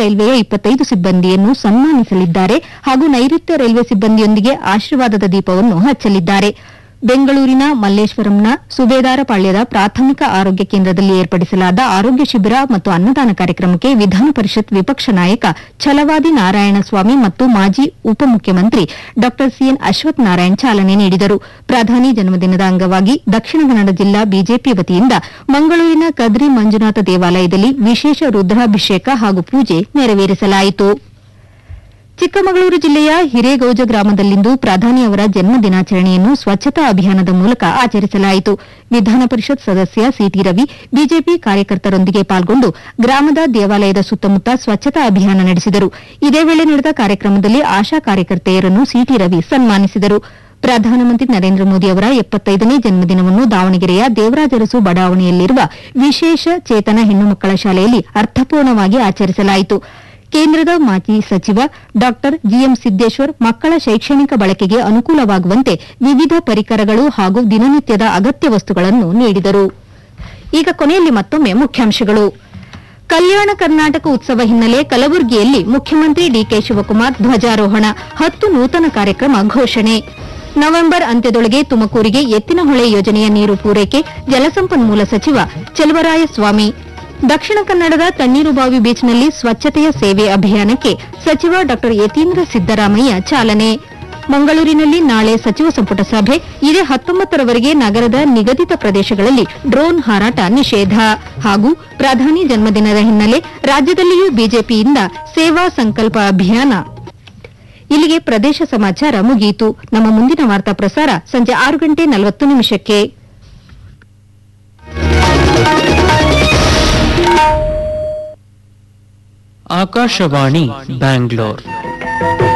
ರೈಲ್ವೆಯ ಇಪ್ಪತ್ತೈದು ಸಿಬ್ಬಂದಿಯನ್ನು ಸನ್ಮಾನಿಸಲಿದ್ದಾರೆ ಹಾಗೂ ನೈಋತ್ಯ ರೈಲ್ವೆ ಸಿಬ್ಬಂದಿಯೊಂದಿಗೆ ಆಶೀರ್ವಾದದ ದೀಪವನ್ನು ಹಚ್ಚಲಿದ್ದಾರೆ ಬೆಂಗಳೂರಿನ ಮಲ್ಲೇಶ್ವರಂನ ಸುಬೇದಾರಪಾಳ್ಯದ ಪ್ರಾಥಮಿಕ ಆರೋಗ್ಯ ಕೇಂದ್ರದಲ್ಲಿ ಏರ್ಪಡಿಸಲಾದ ಆರೋಗ್ಯ ಶಿಬಿರ ಮತ್ತು ಅನ್ನದಾನ ಕಾರ್ಯಕ್ರಮಕ್ಕೆ ವಿಧಾನ ಪರಿಷತ್ ವಿಪಕ್ಷ ನಾಯಕ ಛಲವಾದಿ ನಾರಾಯಣಸ್ವಾಮಿ ಮತ್ತು ಮಾಜಿ ಉಪಮುಖ್ಯಮಂತ್ರಿ ಡಾ ಸಿಎನ್ ಅಶ್ವಥ್ ನಾರಾಯಣ್ ಚಾಲನೆ ನೀಡಿದರು ಪ್ರಧಾನಿ ಜನ್ಮದಿನದ ಅಂಗವಾಗಿ ದಕ್ಷಿಣ ಕನ್ನಡ ಜಿಲ್ಲಾ ಬಿಜೆಪಿ ವತಿಯಿಂದ ಮಂಗಳೂರಿನ ಕದ್ರಿ ಮಂಜುನಾಥ ದೇವಾಲಯದಲ್ಲಿ ವಿಶೇಷ ರುದ್ರಾಭಿಷೇಕ ಹಾಗೂ ಪೂಜೆ ನೆರವೇರಿಸಲಾಯಿತು ಚಿಕ್ಕಮಗಳೂರು ಜಿಲ್ಲೆಯ ಹಿರೇಗೌಜ ಗ್ರಾಮದಲ್ಲಿಂದು ಪ್ರಧಾನಿ ಅವರ ಜನ್ಮ ದಿನಾಚರಣೆಯನ್ನು ಸ್ವಚ್ಛತಾ ಅಭಿಯಾನದ ಮೂಲಕ ಆಚರಿಸಲಾಯಿತು ವಿಧಾನ ಪರಿಷತ್ ಸದಸ್ಯ ಸಿಟಿ ರವಿ ಬಿಜೆಪಿ ಕಾರ್ಯಕರ್ತರೊಂದಿಗೆ ಪಾಲ್ಗೊಂಡು ಗ್ರಾಮದ ದೇವಾಲಯದ ಸುತ್ತಮುತ್ತ ಸ್ವಚ್ಛತಾ ಅಭಿಯಾನ ನಡೆಸಿದರು ಇದೇ ವೇಳೆ ನಡೆದ ಕಾರ್ಯಕ್ರಮದಲ್ಲಿ ಆಶಾ ಕಾರ್ಯಕರ್ತೆಯರನ್ನು ಸಿಟಿ ರವಿ ಸನ್ಮಾನಿಸಿದರು ಪ್ರಧಾನಮಂತ್ರಿ ನರೇಂದ್ರ ಮೋದಿ ಅವರ ಎಪ್ಪತ್ತೈದನೇ ಜನ್ಮದಿನವನ್ನು ದಾವಣಗೆರೆಯ ದೇವರಾಜರಸು ಬಡಾವಣೆಯಲ್ಲಿರುವ ವಿಶೇಷ ಚೇತನ ಹೆಣ್ಣು ಮಕ್ಕಳ ಶಾಲೆಯಲ್ಲಿ ಅರ್ಥಪೂರ್ಣವಾಗಿ ಆಚರಿಸಲಾಯಿತು ಕೇಂದ್ರದ ಮಾಜಿ ಸಚಿವ ಡಾ ಜಿಎಂ ಸಿದ್ದೇಶ್ವರ್ ಮಕ್ಕಳ ಶೈಕ್ಷಣಿಕ ಬಳಕೆಗೆ ಅನುಕೂಲವಾಗುವಂತೆ ವಿವಿಧ ಪರಿಕರಗಳು ಹಾಗೂ ದಿನನಿತ್ಯದ ಅಗತ್ಯ ವಸ್ತುಗಳನ್ನು ನೀಡಿದರು ಈಗ ಕೊನೆಯಲ್ಲಿ ಮತ್ತೊಮ್ಮೆ ಮುಖ್ಯಾಂಶಗಳು ಕಲ್ಯಾಣ ಕರ್ನಾಟಕ ಉತ್ಸವ ಹಿನ್ನೆಲೆ ಕಲಬುರಗಿಯಲ್ಲಿ ಮುಖ್ಯಮಂತ್ರಿ ಡಿಕೆ ಶಿವಕುಮಾರ್ ಧ್ವಜಾರೋಹಣ ಹತ್ತು ನೂತನ ಕಾರ್ಯಕ್ರಮ ಘೋಷಣೆ ನವೆಂಬರ್ ಅಂತ್ಯದೊಳಗೆ ತುಮಕೂರಿಗೆ ಎತ್ತಿನಹೊಳೆ ಯೋಜನೆಯ ನೀರು ಪೂರೈಕೆ ಜಲಸಂಪನ್ಮೂಲ ಸಚಿವ ಚಲುವರಾಯಸ್ವಾಮಿ ದಕ್ಷಿಣ ಕನ್ನಡದ ತಣ್ಣೀರುಬಾವಿ ಬೀಚ್ನಲ್ಲಿ ಸ್ವಚ್ಛತೆಯ ಸೇವೆ ಅಭಿಯಾನಕ್ಕೆ ಸಚಿವ ಡಾ ಯತೀಂದ್ರ ಸಿದ್ದರಾಮಯ್ಯ ಚಾಲನೆ ಮಂಗಳೂರಿನಲ್ಲಿ ನಾಳೆ ಸಚಿವ ಸಂಪುಟ ಸಭೆ ಇದೇ ಹತ್ತೊಂಬತ್ತರವರೆಗೆ ನಗರದ ನಿಗದಿತ ಪ್ರದೇಶಗಳಲ್ಲಿ ಡ್ರೋನ್ ಹಾರಾಟ ನಿಷೇಧ ಹಾಗೂ ಪ್ರಧಾನಿ ಜನ್ಮದಿನದ ಹಿನ್ನೆಲೆ ರಾಜ್ಯದಲ್ಲಿಯೂ ಬಿಜೆಪಿಯಿಂದ ಸೇವಾ ಸಂಕಲ್ಪ ಅಭಿಯಾನ ಇಲ್ಲಿಗೆ ಪ್ರದೇಶ ಸಮಾಚಾರ ಮುಗಿಯಿತು ನಮ್ಮ ಮುಂದಿನ ವಾರ್ತಾ ಪ್ರಸಾರ ಸಂಜೆ ಆರು ಗಂಟೆ ನಲವತ್ತು ನಿಮಿಷಕ್ಕೆ ಆಕಾಶವಾಣಿ ಬ್ಯಾಂಗ್ಳೂರ್